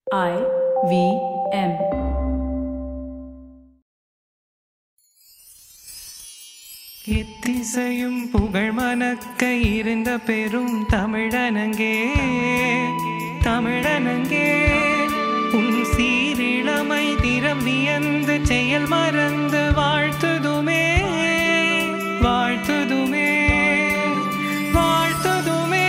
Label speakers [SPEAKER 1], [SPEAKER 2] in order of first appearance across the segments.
[SPEAKER 1] I V M.
[SPEAKER 2] எத்திசையும் புகழ் மணக்க இருந்த பெரும் தமிழனங்கே தமிழனங்கே உன் சீரிழமை திறம் வியந்து செயல் மறந்து வாழ்த்துதுமே வாழ்த்துதுமே வாழ்த்துதுமே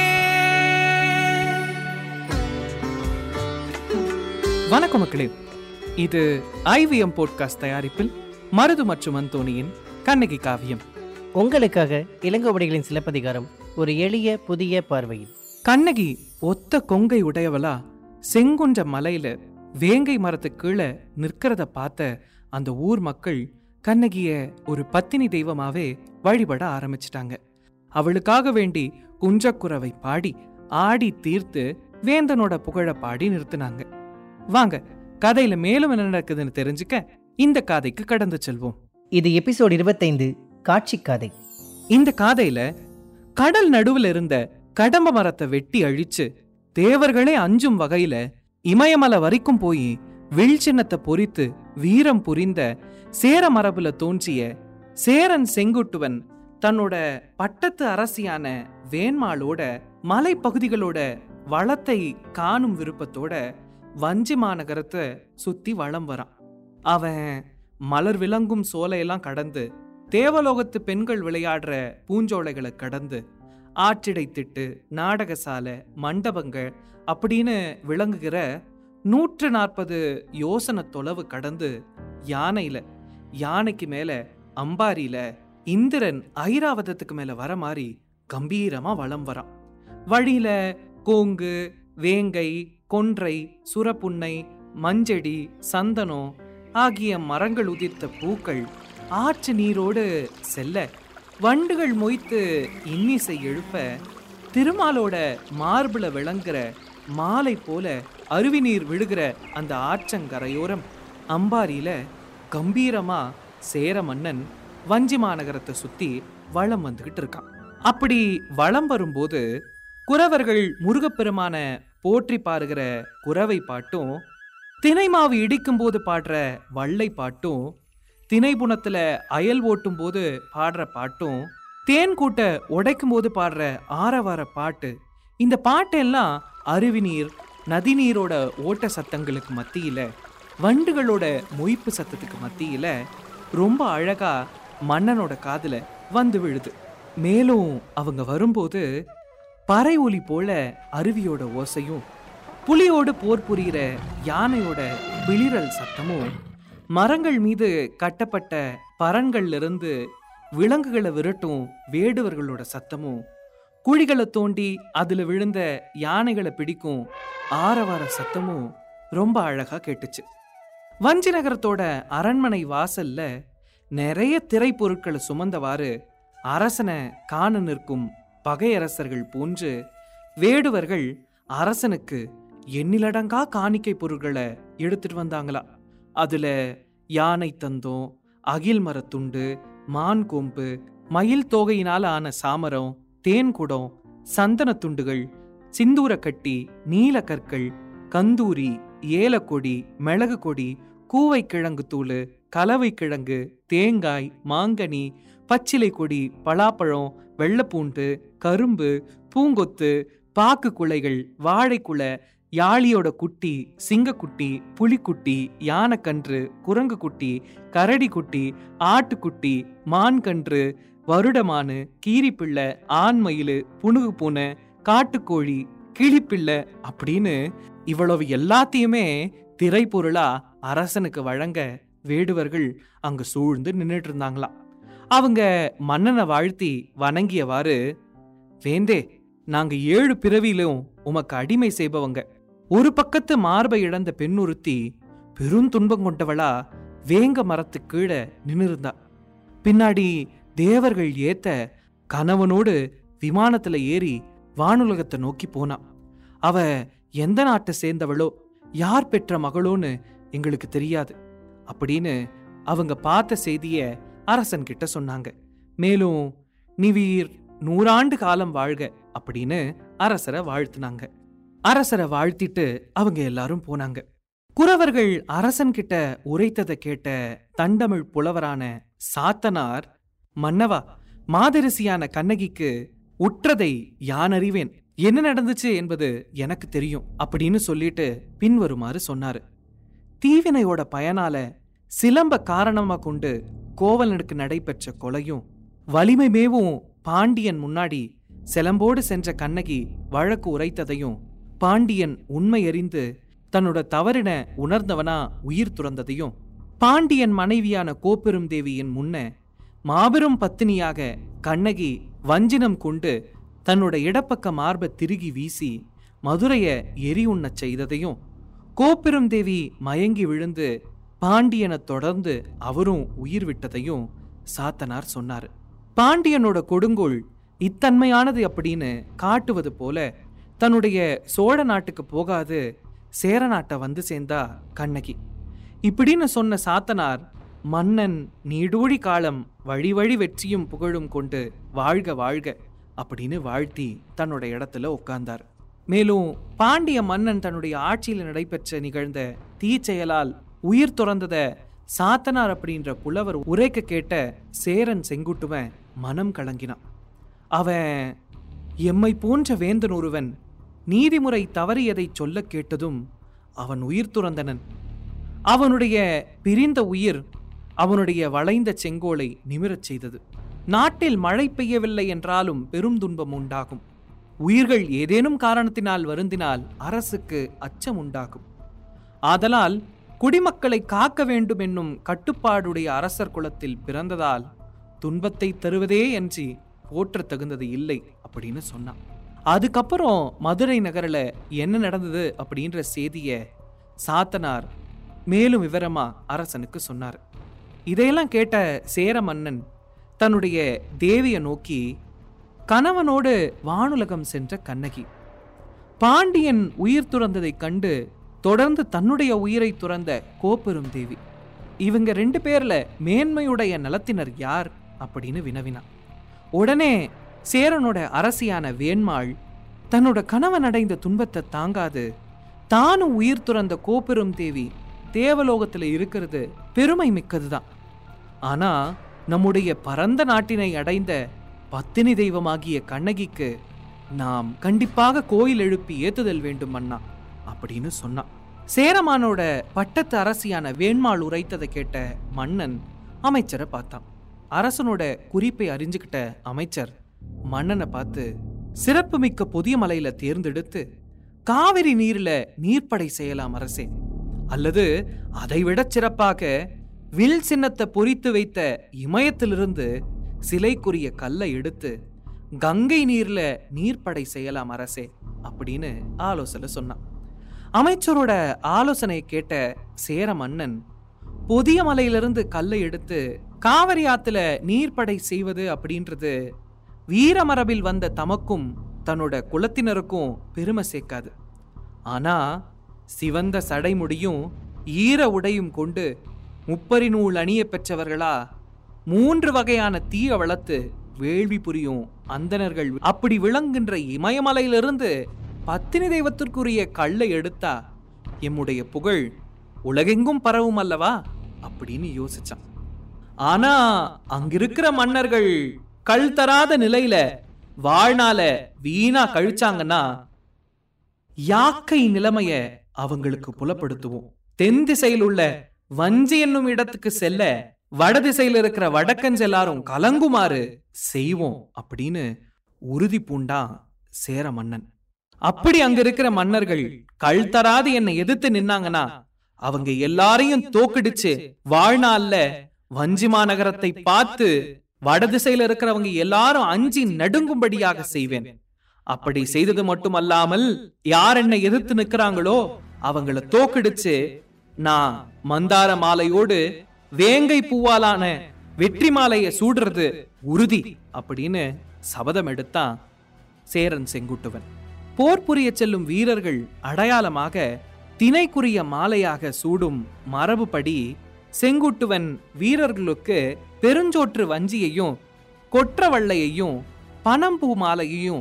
[SPEAKER 2] வணக்கம் மக்களே இது ஐவிஎம் போட்காஸ்ட் தயாரிப்பில் மருது மற்றும் அந்தோணியின் கண்ணகி காவியம்
[SPEAKER 3] உங்களுக்காக இளங்கோவடிகளின் சிலப்பதிகாரம் ஒரு எளிய புதிய பார்வையில்
[SPEAKER 2] கண்ணகி ஒத்த கொங்கை உடையவளா செங்குன்ற மலையில வேங்கை மரத்துக்கு கீழே நிற்கிறத பார்த்த அந்த ஊர் மக்கள் கண்ணகிய ஒரு பத்தினி தெய்வமாவே வழிபட ஆரம்பிச்சிட்டாங்க அவளுக்காக வேண்டி குஞ்சக்குறவை பாடி ஆடி தீர்த்து வேந்தனோட புகழ பாடி நிறுத்தினாங்க வாங்க கதையில மேலும் என்ன நடக்குதுன்னு தெரிஞ்சுக்க இந்த கதைக்கு கடந்து செல்வோம்
[SPEAKER 3] இது எபிசோட் இருபத்தைந்து காட்சி கதை
[SPEAKER 2] இந்த காதையில கடல் நடுவுல இருந்த கடம்ப மரத்தை வெட்டி அழிச்சு தேவர்களே அஞ்சும் வகையில இமயமலை வரைக்கும் போய் வில் சின்னத்தை பொறித்து வீரம் புரிந்த சேர மரபுல தோன்றிய சேரன் செங்குட்டுவன் தன்னோட பட்டத்து அரசியான வேண்மாளோட மலைப்பகுதிகளோட வளத்தை காணும் விருப்பத்தோட வஞ்சி மாநகரத்தை சுத்தி வளம் வரான் அவன் மலர் விளங்கும் சோலையெல்லாம் கடந்து தேவலோகத்து பெண்கள் விளையாடுற பூஞ்சோலைகளை கடந்து ஆற்றிடை திட்டு நாடகசாலை மண்டபங்கள் அப்படின்னு விளங்குகிற நூற்று நாற்பது யோசனை தொலைவு கடந்து யானையில யானைக்கு மேல அம்பாரியில இந்திரன் ஐராவதத்துக்கு மேல வர மாதிரி கம்பீரமா வலம் வரான் வழியில கோங்கு வேங்கை கொன்றை சுரப்புன்னை மஞ்செடி சந்தனம் ஆகிய மரங்கள் உதிர்த்த பூக்கள் ஆற்று நீரோடு செல்ல வண்டுகள் மொய்த்து இன்னிசை எழுப்ப திருமாலோட மார்புல விளங்குற மாலை போல அருவி நீர் விழுகிற அந்த ஆற்றங்கரையோரம் அம்பாரியில கம்பீரமா சேர மன்னன் வஞ்சி மாநகரத்தை சுத்தி வளம் வந்துகிட்டு இருக்கான் அப்படி வளம் வரும்போது குறவர்கள் முருகப்பெருமான போற்றி பாருகிற குறவை பாட்டும் தினை மாவு இடிக்கும் போது பாடுற வள்ளை பாட்டும் திணைபுணத்துல அயல் ஓட்டும் போது பாடுற பாட்டும் தேன் கூட்ட உடைக்கும் போது பாடுற ஆரவார பாட்டு இந்த பாட்டெல்லாம் அருவி நீர் நதி நீரோட ஓட்ட சத்தங்களுக்கு மத்தியில வண்டுகளோட மொய்ப்பு சத்தத்துக்கு மத்தியில ரொம்ப அழகா மன்னனோட காதுல வந்து விழுது மேலும் அவங்க வரும்போது பறை ஒலி போல அருவியோட ஓசையும் புலியோடு போர் புரிகிற யானையோட பிளிரல் சத்தமும் மரங்கள் மீது கட்டப்பட்ட பரன்கள்ல இருந்து விலங்குகளை விரட்டும் வேடுவர்களோட சத்தமும் குழிகளை தோண்டி அதுல விழுந்த யானைகளை பிடிக்கும் ஆரவார சத்தமும் ரொம்ப அழகா கேட்டுச்சு வஞ்சி நகரத்தோட அரண்மனை வாசல்ல நிறைய திரைப்பொருட்களை சுமந்தவாறு அரசனை காண நிற்கும் பகையரசர்கள் போன்று வேடுவர்கள் அரசனுக்கு எண்ணிலடங்கா காணிக்கை பொருட்களை எடுத்துட்டு வந்தாங்களா அதுல யானை தந்தம் அகில் மரத்துண்டு மான் கொம்பு மயில் தோகையினால ஆன சாமரம் தேன் குடம் சந்தன துண்டுகள் சிந்தூரக்கட்டி நீலக்கற்கள் கந்தூரி ஏலக்கொடி மிளகு கொடி கூவை கிழங்கு தூள் கலவை கிழங்கு தேங்காய் மாங்கனி பச்சிலை கொடி பலாப்பழம் வெள்ளப்பூண்டு கரும்பு பூங்கொத்து பாக்கு குலைகள் வாழைக்குலை யாழியோட குட்டி சிங்கக்குட்டி புலிக்குட்டி யானைக்கன்று குரங்கு குட்டி கரடி குட்டி ஆட்டுக்குட்டி மான்கன்று வருடமானு கீரிப்பிள்ளை ஆண்மயிலு புனுகு பூனை காட்டுக்கோழி கிளிப்பிள்ளை அப்படின்னு இவ்வளவு எல்லாத்தையுமே திரைப்பொருளா அரசனுக்கு வழங்க வேடுவர்கள் அங்க சூழ்ந்து நின்றுட்டு இருந்தாங்களாம் அவங்க மன்னனை வாழ்த்தி வணங்கியவாறு வேந்தே நாங்க ஏழு பிறவியிலும் உமக்கு அடிமை செய்பவங்க ஒரு பக்கத்து மார்பை இழந்த பெண்ணுறுத்தி பெருந்துன்பம் கொண்டவளா வேங்க மரத்து கீழே நின்னிருந்தா பின்னாடி தேவர்கள் ஏத்த கணவனோடு விமானத்துல ஏறி வானுலகத்தை நோக்கி போனான் அவ எந்த நாட்டை சேர்ந்தவளோ யார் பெற்ற மகளோன்னு எங்களுக்கு தெரியாது அப்படின்னு அவங்க பார்த்த செய்திய அரசன் கிட்ட சொன்னாங்க மேலும் நீ வீர் நூறாண்டு காலம் வாழ்க அப்படின்னு அரசரை வாழ்த்துனாங்க அரசரை வாழ்த்திட்டு அவங்க எல்லாரும் போனாங்க குறவர்கள் அரசன்கிட்ட உரைத்ததை கேட்ட தண்டமிழ் புலவரான சாத்தனார் மன்னவா மாதரிசியான கண்ணகிக்கு உற்றதை யான் அறிவேன் என்ன நடந்துச்சு என்பது எனக்கு தெரியும் அப்படின்னு சொல்லிட்டு பின்வருமாறு சொன்னாரு தீவினையோட பயனால சிலம்ப காரணமா கொண்டு கோவலனுக்கு நடைபெற்ற கொலையும் வலிமை மேவும் பாண்டியன் முன்னாடி சிலம்போடு சென்ற கண்ணகி வழக்கு உரைத்ததையும் பாண்டியன் உண்மை அறிந்து தன்னோட தவறின உணர்ந்தவனா உயிர் துறந்ததையும் பாண்டியன் மனைவியான கோப்பெரும் தேவியின் முன்ன மாபெரும் பத்தினியாக கண்ணகி வஞ்சினம் கொண்டு தன்னோட இடப்பக்க மார்பை திருகி வீசி மதுரைய எரி உண்ணச் செய்ததையும் கோப்பெரும் தேவி மயங்கி விழுந்து பாண்டியனை தொடர்ந்து அவரும் உயிர் விட்டதையும் சாத்தனார் சொன்னார் பாண்டியனோட கொடுங்கோல் இத்தன்மையானது அப்படின்னு காட்டுவது போல தன்னுடைய சோழ நாட்டுக்கு போகாது சேர நாட்டை வந்து சேர்ந்தா கண்ணகி இப்படின்னு சொன்ன சாத்தனார் மன்னன் நீடூழி காலம் வழி வழி வெற்றியும் புகழும் கொண்டு வாழ்க வாழ்க அப்படின்னு வாழ்த்தி தன்னோட இடத்துல உட்கார்ந்தார் மேலும் பாண்டிய மன்னன் தன்னுடைய ஆட்சியில் நடைபெற்ற நிகழ்ந்த தீச்செயலால் உயிர் துறந்தத சாத்தனார் அப்படின்ற புலவர் உரைக்க கேட்ட சேரன் செங்குட்டுவன் மனம் கலங்கினான் அவன் எம்மை போன்ற வேந்தன் ஒருவன் நீதிமுறை தவறியதைச் சொல்லக் கேட்டதும் அவன் உயிர் துறந்தனன் அவனுடைய பிரிந்த உயிர் அவனுடைய வளைந்த செங்கோலை நிமிரச் செய்தது நாட்டில் மழை பெய்யவில்லை என்றாலும் பெரும் துன்பம் உண்டாகும் உயிர்கள் ஏதேனும் காரணத்தினால் வருந்தினால் அரசுக்கு அச்சம் உண்டாகும் ஆதலால் குடிமக்களை காக்க வேண்டும் என்னும் கட்டுப்பாடுடைய அரசர் குலத்தில் பிறந்ததால் துன்பத்தை தருவதே என்று போற்றத் தகுந்தது இல்லை அப்படின்னு சொன்னான் அதுக்கப்புறம் மதுரை நகரில் என்ன நடந்தது அப்படின்ற செய்திய சாத்தனார் மேலும் விவரமா அரசனுக்கு சொன்னார் இதையெல்லாம் கேட்ட சேர மன்னன் தன்னுடைய தேவியை நோக்கி கணவனோடு வானுலகம் சென்ற கண்ணகி பாண்டியன் உயிர் துறந்ததைக் கண்டு தொடர்ந்து தன்னுடைய உயிரை துறந்த கோப்பெரும் தேவி இவங்க ரெண்டு பேர்ல மேன்மையுடைய நலத்தினர் யார் அப்படின்னு வினவினான் உடனே சேரனோட அரசியான வேண்மாள் தன்னோட கணவன் அடைந்த துன்பத்தை தாங்காது தானும் உயிர் துறந்த கோப்பெரும் தேவி தேவலோகத்துல இருக்கிறது பெருமை மிக்கதுதான் ஆனா நம்முடைய பரந்த நாட்டினை அடைந்த பத்தினி தெய்வமாகிய கண்ணகிக்கு நாம் கண்டிப்பாக கோயில் எழுப்பி ஏத்துதல் வேண்டும் அண்ணா அப்படின்னு சொன்னான் சேரமானோட பட்டத்து அரசியான வேண்மாள் உரைத்ததை கேட்ட மன்னன் அமைச்சரை பார்த்தான் அரசனோட குறிப்பை அறிஞ்சுக்கிட்ட அமைச்சர் மன்னனை பார்த்து சிறப்புமிக்க புதிய மலையில தேர்ந்தெடுத்து காவிரி நீர்ல நீர்ப்படை செய்யலாம் அரசே அல்லது அதைவிட சிறப்பாக வில் சின்னத்தை பொறித்து வைத்த இமயத்திலிருந்து சிலைக்குரிய கல்லை எடுத்து கங்கை நீர்ல நீர்ப்படை செய்யலாம் அரசே அப்படின்னு ஆலோசனை சொன்னான் அமைச்சரோட ஆலோசனை கேட்ட சேர மன்னன் புதிய மலையிலிருந்து கல்லை எடுத்து காவிரி ஆத்துல நீர்ப்படை செய்வது அப்படின்றது வீரமரபில் வந்த தமக்கும் தன்னோட குலத்தினருக்கும் பெருமை சேர்க்காது ஆனா சிவந்த சடைமுடியும் ஈர உடையும் கொண்டு முப்பரி நூல் அணிய பெற்றவர்களா மூன்று வகையான தீய வளர்த்து வேள்வி புரியும் அந்தணர்கள் அப்படி விளங்குகின்ற இமயமலையிலிருந்து பத்தினி தெய்வத்திற்குரிய கல்லை எடுத்தா எம்முடைய புகழ் உலகெங்கும் பரவும் அல்லவா அப்படின்னு யோசிச்சான் ஆனா அங்கிருக்கிற மன்னர்கள் கல் தராத நிலையில வாழ்நாள வீணா கழிச்சாங்கன்னா யாக்கை நிலைமைய அவங்களுக்கு புலப்படுத்துவோம் தென் திசையில் உள்ள வஞ்சி என்னும் இடத்துக்கு செல்ல வடதிசையில் இருக்கிற வடக்கன்ஸ் எல்லாரும் கலங்குமாறு செய்வோம் அப்படின்னு உறுதி பூண்டான் சேர மன்னன் அப்படி அங்க இருக்கிற மன்னர்கள் கல் தராது என்னை எதிர்த்து நின்னாங்கன்னா அவங்க எல்லாரையும் தோக்கடிச்சு வாழ்நாள்ல வஞ்சிமா நகரத்தை பார்த்து வடதிசையில இருக்கிறவங்க எல்லாரும் அஞ்சி நடுங்கும்படியாக செய்வேன் அப்படி செய்தது மட்டுமல்லாமல் யார் என்னை எதிர்த்து நிக்கிறாங்களோ அவங்கள தோக்கடிச்சு நான் மந்தார மாலையோடு வேங்கை பூவாலான வெற்றி மாலையை சூடுறது உறுதி அப்படின்னு சபதம் எடுத்தான் சேரன் செங்குட்டுவன் போர் புரிய செல்லும் வீரர்கள் அடையாளமாக தினைக்குரிய மாலையாக சூடும் மரபுப்படி செங்குட்டுவன் வீரர்களுக்கு பெருஞ்சோற்று வஞ்சியையும் கொற்றவள்ளையையும் பனம்பூ மாலையையும்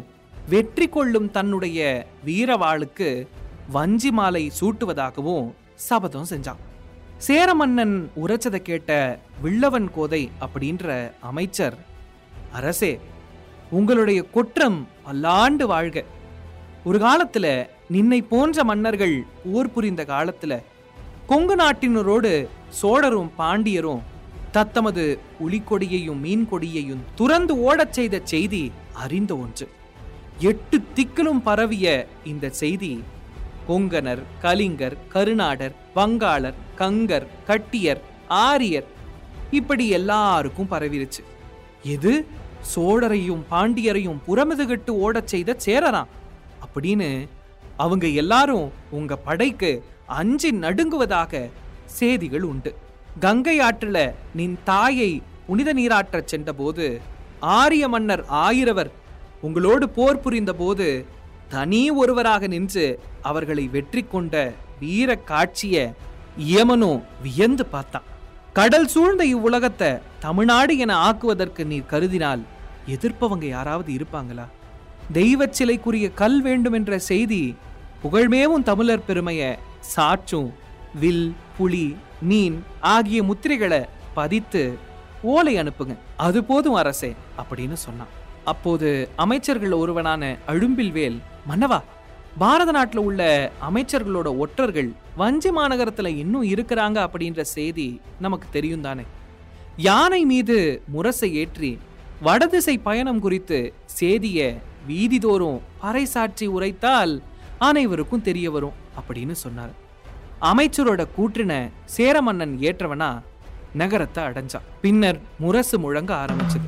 [SPEAKER 2] வெற்றி கொள்ளும் தன்னுடைய வீரவாளுக்கு வஞ்சி மாலை சூட்டுவதாகவும் சபதம் செஞ்சான் சேர மன்னன் உரைச்சதை கேட்ட வில்லவன் கோதை அப்படின்ற அமைச்சர் அரசே உங்களுடைய குற்றம் பல்லாண்டு வாழ்க ஒரு காலத்துல நின்னை போன்ற மன்னர்கள் போர் புரிந்த காலத்துல கொங்கு நாட்டினரோடு சோழரும் பாண்டியரும் தத்தமது புலிக்கொடியையும் மீன் கொடியையும் துறந்து ஓடச் செய்த செய்தி அறிந்த ஒன்று எட்டு திக்கிலும் பரவிய இந்த செய்தி கொங்கணர் கலிங்கர் கருநாடர் வங்காளர் கங்கர் கட்டியர் ஆரியர் இப்படி எல்லாருக்கும் பரவிருச்சு எது சோழரையும் பாண்டியரையும் புறமுதுகிட்டு ஓடச் செய்த சேரராம் அப்படின்னு அவங்க எல்லாரும் உங்க படைக்கு அஞ்சி நடுங்குவதாக செய்திகள் உண்டு கங்கை ஆற்றுல நின் தாயை புனித நீராற்றச் சென்றபோது ஆரிய மன்னர் ஆயிரவர் உங்களோடு போர் புரிந்த போது தனி ஒருவராக நின்று அவர்களை வெற்றி கொண்ட வீர காட்சிய யமனோ வியந்து பார்த்தான் கடல் சூழ்ந்த இவ்வுலகத்தை தமிழ்நாடு என ஆக்குவதற்கு நீர் கருதினால் எதிர்ப்பவங்க யாராவது இருப்பாங்களா தெய்வச் சிலைக்குரிய கல் வேண்டும் என்ற செய்தி புகழ்மேவும் தமிழர் பெருமைய சாற்றும் வில் புலி மீன் ஆகிய முத்திரைகளை பதித்து ஓலை அனுப்புங்க அது போதும் அரசே அப்படின்னு சொன்னான் அப்போது அமைச்சர்கள் ஒருவனான அழும்பில்வேல் மன்னவா பாரத நாட்டுல உள்ள அமைச்சர்களோட ஒற்றர்கள் வஞ்சி மாநகரத்துல இன்னும் இருக்கிறாங்க அப்படின்ற செய்தி நமக்கு தெரியும் தானே யானை மீது முரசை ஏற்றி வடதிசை பயணம் குறித்து செய்திய வீதிதோறும் பறைசாற்றி உரைத்தால் அனைவருக்கும் தெரிய வரும் அப்படின்னு சொன்னார் அமைச்சரோட கூற்றின சேர மன்னன் ஏற்றவனா நகரத்தை அடைஞ்சான் பின்னர் முரசு முழங்க ஆரம்பிச்சது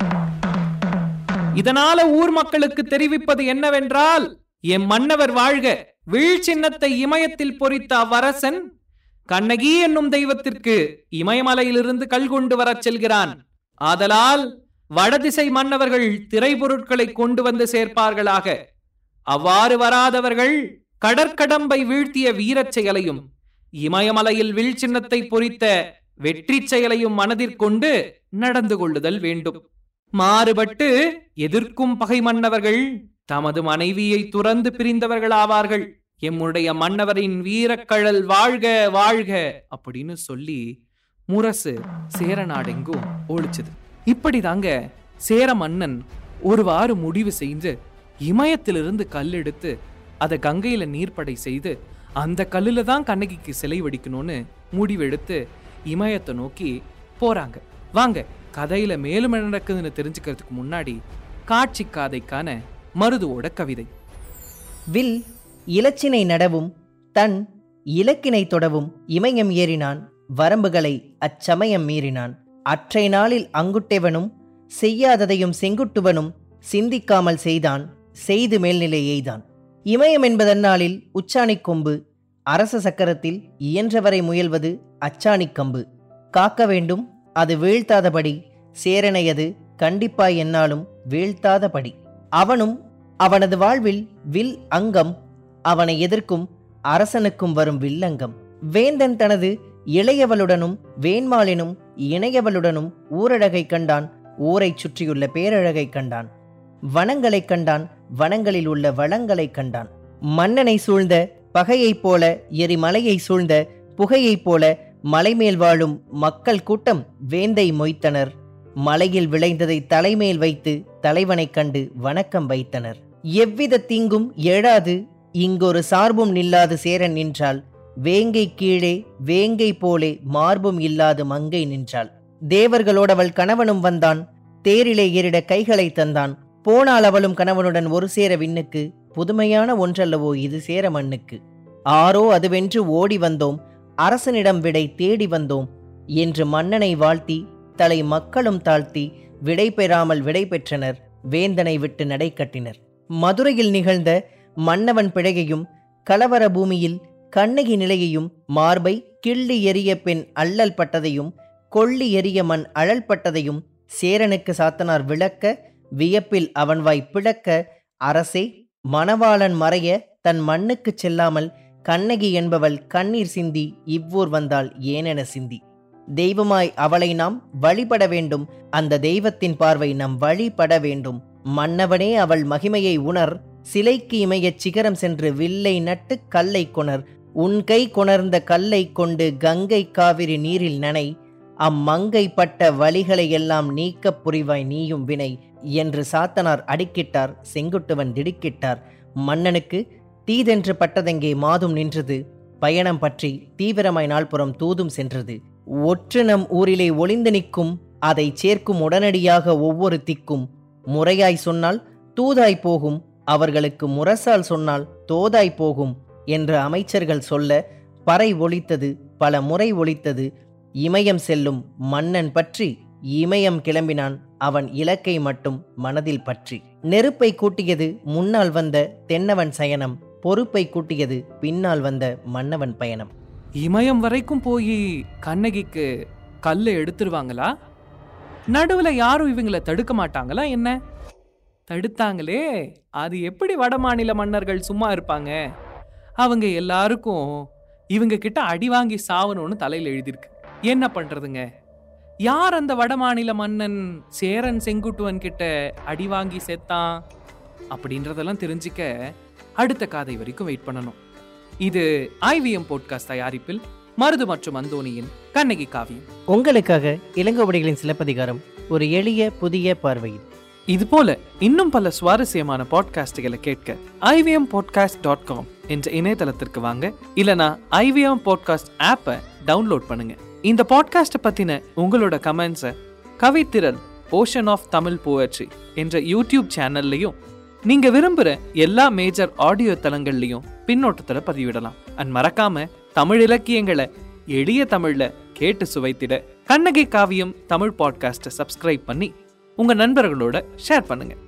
[SPEAKER 2] இதனால ஊர் மக்களுக்கு தெரிவிப்பது என்னவென்றால் எம் மன்னவர் வாழ்க வீழ் சின்னத்தை இமயத்தில் பொறித்த அவ்வரசன் கண்ணகி என்னும் தெய்வத்திற்கு இமயமலையிலிருந்து கல் கொண்டு வரச் செல்கிறான் ஆதலால் வடதிசை மன்னவர்கள் திரைபொருட்களை கொண்டு வந்து சேர்ப்பார்களாக அவ்வாறு வராதவர்கள் கடற்கடம்பை வீழ்த்திய வீரச் செயலையும் இமயமலையில் வீழ் சின்னத்தை பொறித்த வெற்றிச் செயலையும் மனதிற்கொண்டு நடந்து கொள்ளுதல் வேண்டும் மாறுபட்டு எதிர்க்கும் பகை மன்னவர்கள் தமது மனைவியை துறந்து பிரிந்தவர்களாவார்கள் எம்முடைய மன்னவரின் வீரக்கழல் வாழ்க வாழ்க அப்படின்னு சொல்லி முரசு சேரநாடெங்கும் ஒழிச்சது இப்படிதாங்க சேர மன்னன் ஒருவாறு முடிவு செய்து இமயத்திலிருந்து கல் எடுத்து அதை கங்கையில நீர்ப்படை செய்து அந்த கல்லுல தான் கண்ணகிக்கு சிலை வடிக்கணும்னு முடிவெடுத்து இமயத்தை நோக்கி போறாங்க வாங்க கதையில மேலும் என்ன நடக்குதுன்னு தெரிஞ்சுக்கிறதுக்கு முன்னாடி காட்சி காதைக்கான மருதுவோட கவிதை
[SPEAKER 3] வில் இலச்சினை நடவும் தன் இலக்கினை தொடவும் இமயம் ஏறினான் வரம்புகளை அச்சமயம் மீறினான் அற்றை நாளில் அங்குட்டெவனும் செய்யாததையும் செங்குட்டுவனும் சிந்திக்காமல் செய்தான் செய்து மேல்நிலை எய்தான் இமயம் என்பதன்னாளில் உச்சாணிக் கொம்பு அரச சக்கரத்தில் இயன்றவரை முயல்வது அச்சாணிக் கம்பு காக்க வேண்டும் அது வீழ்த்தாதபடி சேரனையது கண்டிப்பாய் என்னாலும் வீழ்த்தாதபடி அவனும் அவனது வாழ்வில் வில் அங்கம் அவனை எதிர்க்கும் அரசனுக்கும் வரும் வில்லங்கம் வேந்தன் தனது இளையவளுடனும் வேண்மாளினும் இணையவளுடனும் ஊரழகை கண்டான் ஊரைச் சுற்றியுள்ள பேரழகைக் கண்டான் வனங்களைக் கண்டான் வனங்களில் உள்ள வளங்களைக் கண்டான் மன்னனை சூழ்ந்த பகையைப் போல எரிமலையை சூழ்ந்த புகையைப் போல மலைமேல் வாழும் மக்கள் கூட்டம் வேந்தை மொய்த்தனர் மலையில் விளைந்ததை தலைமேல் வைத்து தலைவனைக் கண்டு வணக்கம் வைத்தனர் எவ்வித தீங்கும் எழாது இங்கொரு சார்பும் நில்லாது சேரன் நின்றாள் வேங்கை கீழே வேங்கை போலே மார்பும் இல்லாது மங்கை நின்றாள் தேவர்களோடவள் கணவனும் வந்தான் தேரிலே ஏறிட கைகளை தந்தான் போனால் அவளும் கணவனுடன் ஒரு சேர விண்ணுக்கு புதுமையான ஒன்றல்லவோ இது சேர மண்ணுக்கு ஆரோ அதுவென்று ஓடி வந்தோம் அரசனிடம் விடை தேடி வந்தோம் என்று மன்னனை வாழ்த்தி தலை மக்களும் தாழ்த்தி விடை பெறாமல் விடை பெற்றனர் வேந்தனை விட்டு நடை கட்டினர் மதுரையில் நிகழ்ந்த மன்னவன் பிழையையும் கலவர பூமியில் கண்ணகி நிலையையும் மார்பை கிள்ளி எறிய பெண் அல்லல் பட்டதையும் கொள்ளி எறிய மண் அழல் பட்டதையும் சேரனுக்கு சாத்தனார் விளக்க வியப்பில் அவன் வாய் பிளக்க அரசே மணவாளன் மறைய தன் மண்ணுக்குச் செல்லாமல் கண்ணகி என்பவள் கண்ணீர் சிந்தி இவ்வூர் வந்தால் ஏனென சிந்தி தெய்வமாய் அவளை நாம் வழிபட வேண்டும் அந்த தெய்வத்தின் பார்வை நம் வழிபட வேண்டும் மன்னவனே அவள் மகிமையை உணர் சிலைக்கு இமையச் சிகரம் சென்று வில்லை நட்டு கல்லை கொணர் உன் கை கொணர்ந்த கல்லை கொண்டு கங்கை காவிரி நீரில் நனை அம்மங்கை பட்ட வழிகளை எல்லாம் நீக்கப் புரிவாய் நீயும் வினை என்று சாத்தனார் அடிக்கிட்டார் செங்குட்டுவன் திடுக்கிட்டார் மன்னனுக்கு தீதென்று பட்டதெங்கே மாதும் நின்றது பயணம் பற்றி தீவிரமாய் நாள்புறம் தூதும் சென்றது ஒற்று நம் ஊரிலே ஒளிந்து நிற்கும் அதை சேர்க்கும் உடனடியாக ஒவ்வொரு திக்கும் முறையாய் சொன்னால் தூதாய் போகும் அவர்களுக்கு முரசால் சொன்னால் தோதாய் போகும் என்று அமைச்சர்கள் சொல்ல பறை ஒலித்தது பல முறை ஒலித்தது இமயம் செல்லும் மன்னன் பற்றி இமயம் கிளம்பினான் அவன் இலக்கை மட்டும் மனதில் பற்றி நெருப்பை கூட்டியது முன்னால் வந்த தென்னவன் சயனம் பொறுப்பை கூட்டியது பின்னால் வந்த மன்னவன் பயணம்
[SPEAKER 2] இமயம் வரைக்கும் போய் கண்ணகிக்கு கல்லை எடுத்துருவாங்களா நடுவுல யாரும் இவங்களை தடுக்க மாட்டாங்களா என்ன தடுத்தாங்களே அது எப்படி வடமாநில மன்னர்கள் சும்மா இருப்பாங்க அவங்க எல்லாருக்கும் இவங்க கிட்ட அடி வாங்கி சாவணும்னு தலையில எழுதியிருக்கு என்ன பண்றதுங்க யார் அந்த வடமாநில மன்னன் சேரன் செங்குட்டுவன் கிட்ட அடி வாங்கி செத்தான் அப்படின்றதெல்லாம் தெரிஞ்சுக்க அடுத்த காதை வரைக்கும் வெயிட் பண்ணணும் இது ஐவிஎம் போட்காஸ்ட் தயாரிப்பில் மருது மற்றும் அந்தோனியின் கண்ணகி காவியம்
[SPEAKER 3] உங்களுக்காக இளங்கோவடிகளின் சிலப்பதிகாரம் ஒரு எளிய புதிய பார்வையில்
[SPEAKER 2] இது போல இன்னும் பல சுவாரஸ்யமான பாட்காஸ்டுகளை கேட்க ஐவிஎம் பாட்காஸ்ட் டாட் காம் என்ற இணையதளத்திற்கு வாங்க இல்லனா ஐவிஎம் பாட்காஸ்ட் ஆப்பை டவுன்லோட் பண்ணுங்க இந்த பாட்காஸ்ட்டை பத்தின உங்களோட கமெண்ட்ஸை Kavithiral ocean of Tamil poetry என்ற யூடியூப் சேனல்லையும் நீங்க விரும்புற எல்லா மேஜர் ஆடியோ தளங்கள்லையும் பின்னோட்டத்துல பதிவிடலாம் அண்ட் மறக்காம தமிழ் இலக்கியங்களை எளிய தமிழ்ல கேட்டு சுவைத்திட கண்ணகி காவியம் தமிழ் பாட்காஸ்ட்டை சப்ஸ்கிரைப் பண்ணி உங்க நண்பர்களோட ஷேர் பண்ணுங்க